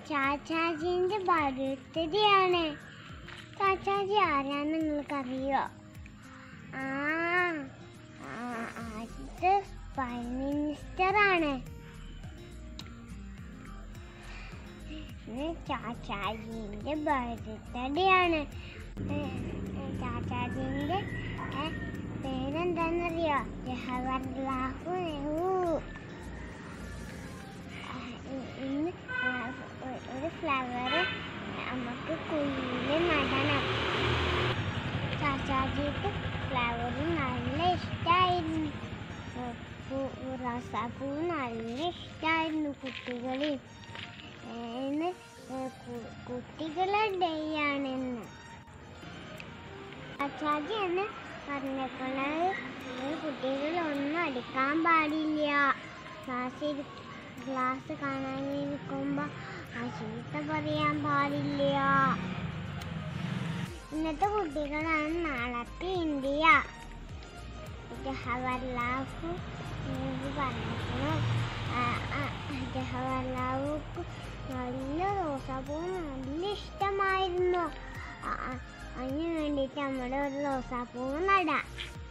ചാച്ചാജിന്റെ ബർത്ത്ഡേയാണ് ചാച്ചാജി ആരാന്ന് നിങ്ങൾക്കറിയോ ആ ആ, അത് പ്രൈം മിനിസ്റ്റർ ആണ് ഇന്ന് ചാച്ചാജിന്റെ ബർത്ത്ഡേ ആണ് ചാച്ചാജിന്റെ ഏ, പേരെന്താന്നറിയോ ജവഹർലാൽ നെഹ്റു ആ, ഇ- ഇന്ന് ആ, ഒ- ഒരു ഫ്ലവർ നമുക്ക് കുയില് നടണം ചാച്ചാജിക്ക് ഫ്ലവർ നല്ല ഇഷ്ടമായിരുന്നു റോസാപ്പൂ നല്ല ഇഷ്ടമായിരുന്നു കുട്ടികളിൽ ഇന്ന് കു- കുട്ടികളുടെ ഡേ ആണിന്ന് ചാച്ചാജി എന്ന് പറഞ്ഞേക്കണത് കുട്ടികളൊന്നും അടിക്കാൻ പാടില്ല ക്ലാസ്സിൽ ക്ലാസ് കാണാനിരിക്കുമ്പോൾ ആ ചീത്ത പറയാൻ പാടില്ല ഇന്നത്തെ കുട്ടികളാണ് നാളത്തെ ഇന്ത്യ ജവഹർലാൽ നെഹ്റു പറഞ്ഞിരിക്കുന്നു ജവഹർലാൽക്ക് നല്ല റോസാപ്പൂ നല്ല ഇഷ്ടമായിരുന്നു ആ, ആ, അതിന് വേണ്ടിയിട്ട് നമ്മൾ ഒരു റോസാപ്പൂ നടാം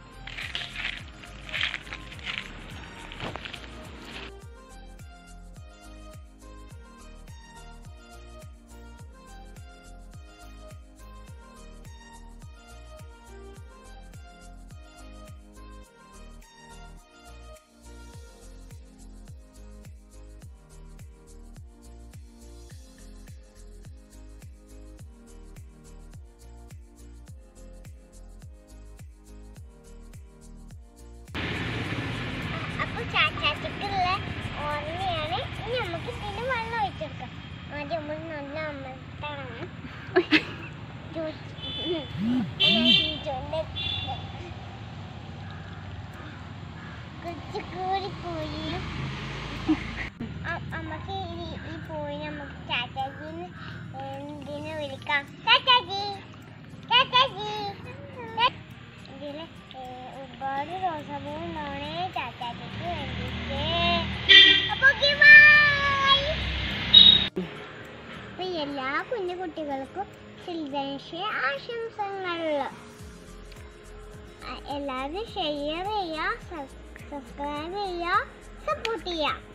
അപ്പൊ ചാച്ചാച്ചിക്കുള്ള ഓർമ്മയാണ് ഇനി നമുക്ക് ഇതിന് വെള്ളം ഒഴിച്ചെടുക്കാം ആദ്യം നമ്മൾ നല്ല അമർത്തണം കുറച്ച് കൂടി പോയി നമുക്ക് ഈ ഈ പോയി നമുക്ക് ചാച്ചാജിന്ന് എന്തിനെ വിളിക്കാം ചാച്ചാജി ചാച്ചാജി ഇതില് ഏഹ്, ഒരുപാട് റോസാപ്പൂ ഉണ്ടാവണേ ചാച്ചാജിക്ക് വേണ്ടിയിട്ട് അപ്പൊ okay, bye. അപ്പൊ എല്ലാ കുഞ്ഞു കുട്ടികൾക്കും ചിൽഡ്രൻസ് ഡേ ആശംസകൾ ആ, എല്ലാവരും ഷെയർ ചെയ്യുക സബ്സ്ക്രൈബ് ചെയ്യുക സപ്പോർട്ട് ചെയ്യുക